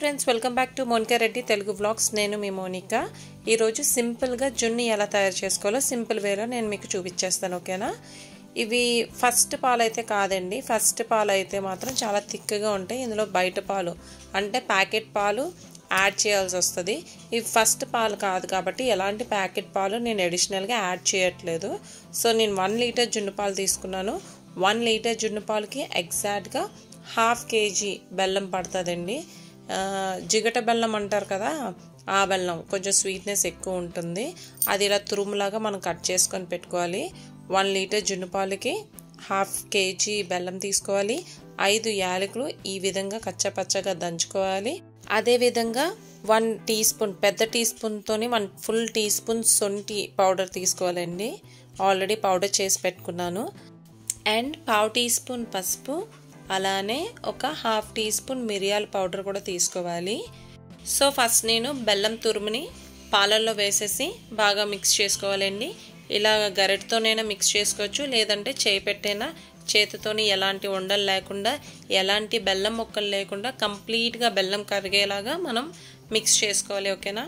friends welcome back to Monika Reddy Telugu vlogs నేను మీ Monica ఈరోజు సింపుల్గా జున్ను ఎలా తయారు చేసుకోవాలో సింపుల్ వేలో నేను మీకు చూపించేస్తాను ఓకేనా ఇవి ఫస్ట్ పాలు అయితే కాదండి ఫస్ట్ పాలు అయితే మాత్రం చాలా థిక్గా ఉంటాయి ఇందులో బయట పాలు అంటే ప్యాకెట్ పాలు యాడ్ చేయాల్సి వస్తుంది ఇవి ఫస్ట్ పాలు కాదు కాబట్టి ఎలాంటి ప్యాకెట్ పాలు నేను అడిషనల్గా యాడ్ చేయట్లేదు సో నేను వన్ లీటర్ జున్ను పాలు తీసుకున్నాను వన్ లీటర్ జున్ను పాలకి ఎగ్జాక్ట్గా హాఫ్ కేజీ బెల్లం పడుతుందండి జిగట బెల్లం అంటారు కదా ఆ బెల్లం కొంచెం స్వీట్నెస్ ఎక్కువ ఉంటుంది అది ఇలా తురుములాగా మనం కట్ చేసుకొని పెట్టుకోవాలి వన్ లీటర్ జున్ను పాలకి హాఫ్ కేజీ బెల్లం తీసుకోవాలి ఐదు యాలకులు ఈ విధంగా కచ్చపచ్చగా దంచుకోవాలి అదేవిధంగా వన్ టీ స్పూన్ పెద్ద టీ స్పూన్తోని వన్ ఫుల్ టీ స్పూన్ సొంటి పౌడర్ తీసుకోవాలండి ఆల్రెడీ పౌడర్ చేసి పెట్టుకున్నాను అండ్ పావు టీ స్పూన్ పసుపు అలానే ఒక హాఫ్ టీ స్పూన్ మిరియాల పౌడర్ కూడా తీసుకోవాలి సో ఫస్ట్ నేను బెల్లం తురుముని పాలల్లో వేసేసి బాగా మిక్స్ చేసుకోవాలండి ఇలా గరిటతోనైనా మిక్స్ చేసుకోవచ్చు లేదంటే చేయి పెట్టైనా చేతితోని ఎలాంటి ఉండలు లేకుండా ఎలాంటి బెల్లం ముక్కలు లేకుండా కంప్లీట్గా బెల్లం కరిగేలాగా మనం మిక్స్ చేసుకోవాలి ఓకేనా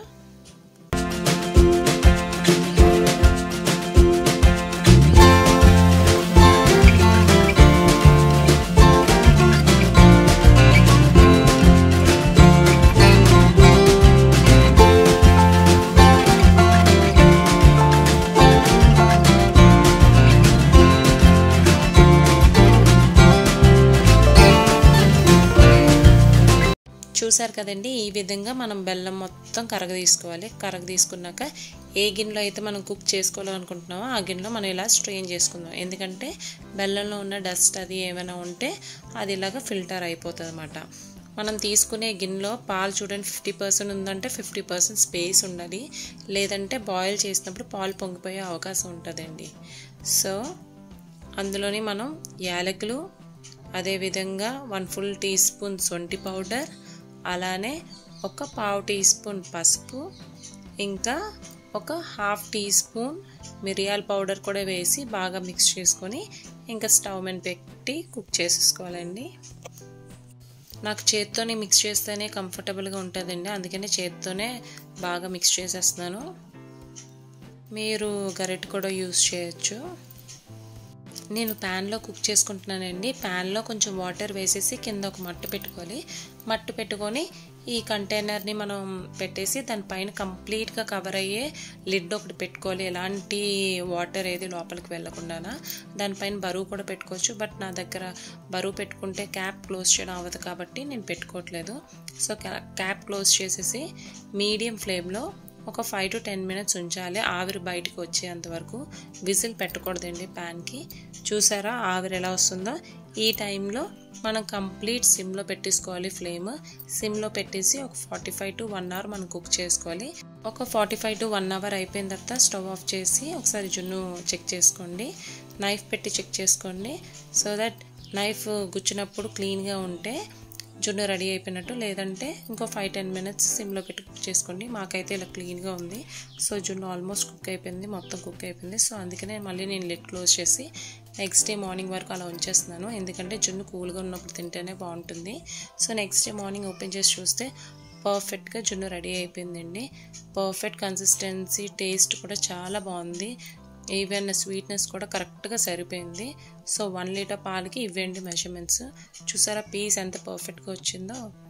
చూసారు కదండి ఈ విధంగా మనం బెల్లం మొత్తం కరగ తీసుకోవాలి కరగ తీసుకున్నాక ఏ గిన్నెలో అయితే మనం కుక్ చేసుకోవాలనుకుంటున్నామో ఆ గిన్నెలో మనం ఇలా స్ట్రెయిన్ చేసుకుందాం ఎందుకంటే బెల్లంలో ఉన్న డస్ట్ అది ఏమైనా ఉంటే అది ఇలాగ ఫిల్టర్ అయిపోతుంది అనమాట మనం తీసుకునే గిన్నెలో పాలు చూడండి ఫిఫ్టీ పర్సెంట్ ఉందంటే ఫిఫ్టీ పర్సెంట్ స్పేస్ ఉండాలి లేదంటే బాయిల్ చేసినప్పుడు పాలు పొంగిపోయే అవకాశం ఉంటుందండి సో అందులోని మనం యాలకులు అదేవిధంగా వన్ ఫుల్ టీ స్పూన్ సొంటి పౌడర్ అలానే ఒక పావు టీ స్పూన్ పసుపు ఇంకా ఒక హాఫ్ టీ స్పూన్ మిరియాల పౌడర్ కూడా వేసి బాగా మిక్స్ చేసుకొని ఇంకా స్టవ్ మీద పెట్టి కుక్ చేసేసుకోవాలండి నాకు చేత్తోనే మిక్స్ చేస్తేనే కంఫర్టబుల్గా ఉంటుందండి అందుకని చేత్తోనే బాగా మిక్స్ చేసేస్తున్నాను మీరు గరిటె కూడా యూస్ చేయొచ్చు నేను ప్యాన్లో కుక్ చేసుకుంటున్నానండి ప్యాన్లో కొంచెం వాటర్ వేసేసి కింద ఒక మట్టు పెట్టుకోవాలి మట్టు పెట్టుకొని ఈ కంటైనర్ని మనం పెట్టేసి దానిపైన కంప్లీట్గా కవర్ అయ్యే లిడ్ ఒకటి పెట్టుకోవాలి ఎలాంటి వాటర్ ఏది లోపలికి వెళ్ళకుండా దానిపైన బరువు కూడా పెట్టుకోవచ్చు బట్ నా దగ్గర బరువు పెట్టుకుంటే క్యాప్ క్లోజ్ చేయడం అవ్వదు కాబట్టి నేను పెట్టుకోవట్లేదు సో క్యాప్ క్లోజ్ చేసేసి మీడియం ఫ్లేమ్లో ఒక ఫైవ్ టు టెన్ మినిట్స్ ఉంచాలి ఆవిరి బయటకు వచ్చేంత వరకు విజిల్ పెట్టకూడదండి ప్యాన్కి చూసారా ఆవిరి ఎలా వస్తుందో ఈ టైంలో మనం కంప్లీట్ సిమ్లో పెట్టేసుకోవాలి ఫ్లేమ్ సిమ్లో పెట్టేసి ఒక forty five to one hour మనం కుక్ చేసుకోవాలి ఒక forty five to one hour అయిపోయిన తర్వాత స్టవ్ ఆఫ్ చేసి ఒకసారి జున్ను చెక్ చేసుకోండి నైఫ్ పెట్టి చెక్ చేసుకోండి సో దట్ నైఫ్ గుచ్చినప్పుడు క్లీన్గా ఉంటే జున్ను రెడీ అయిపోయినట్టు లేదంటే ఇంకో ఫైవ్ టెన్ మినిట్స్ సిమ్లో పెట్టి కుక్ చేసుకోండి మాకైతే ఇలా క్లీన్గా ఉంది సో జున్ను ఆల్మోస్ట్ కుక్ అయిపోయింది మొత్తం కుక్ అయిపోయింది సో అందుకనే మళ్ళీ నేను లిడ్ క్లోజ్ చేసి నెక్స్ట్ డే మార్నింగ్ వరకు అలా ఉంచేస్తున్నాను ఎందుకంటే జున్ను కూల్గా ఉన్నప్పుడు తింటేనే బాగుంటుంది so next day morning open చేసి చూస్తే పర్ఫెక్ట్గా జున్ను రెడీ అయిపోయిందండి పర్ఫెక్ట్ కన్సిస్టెన్సీ టేస్ట్ కూడా చాలా బాగుంది ఈవెన్ స్వీట్నెస్ కూడా కరెక్ట్గా సరిపోయింది సో వన్ లీటర్ పాలకి ఇవ్వండి మెజర్మెంట్స్ చూసారా పీస్ ఎంత పర్ఫెక్ట్గా వచ్చిందో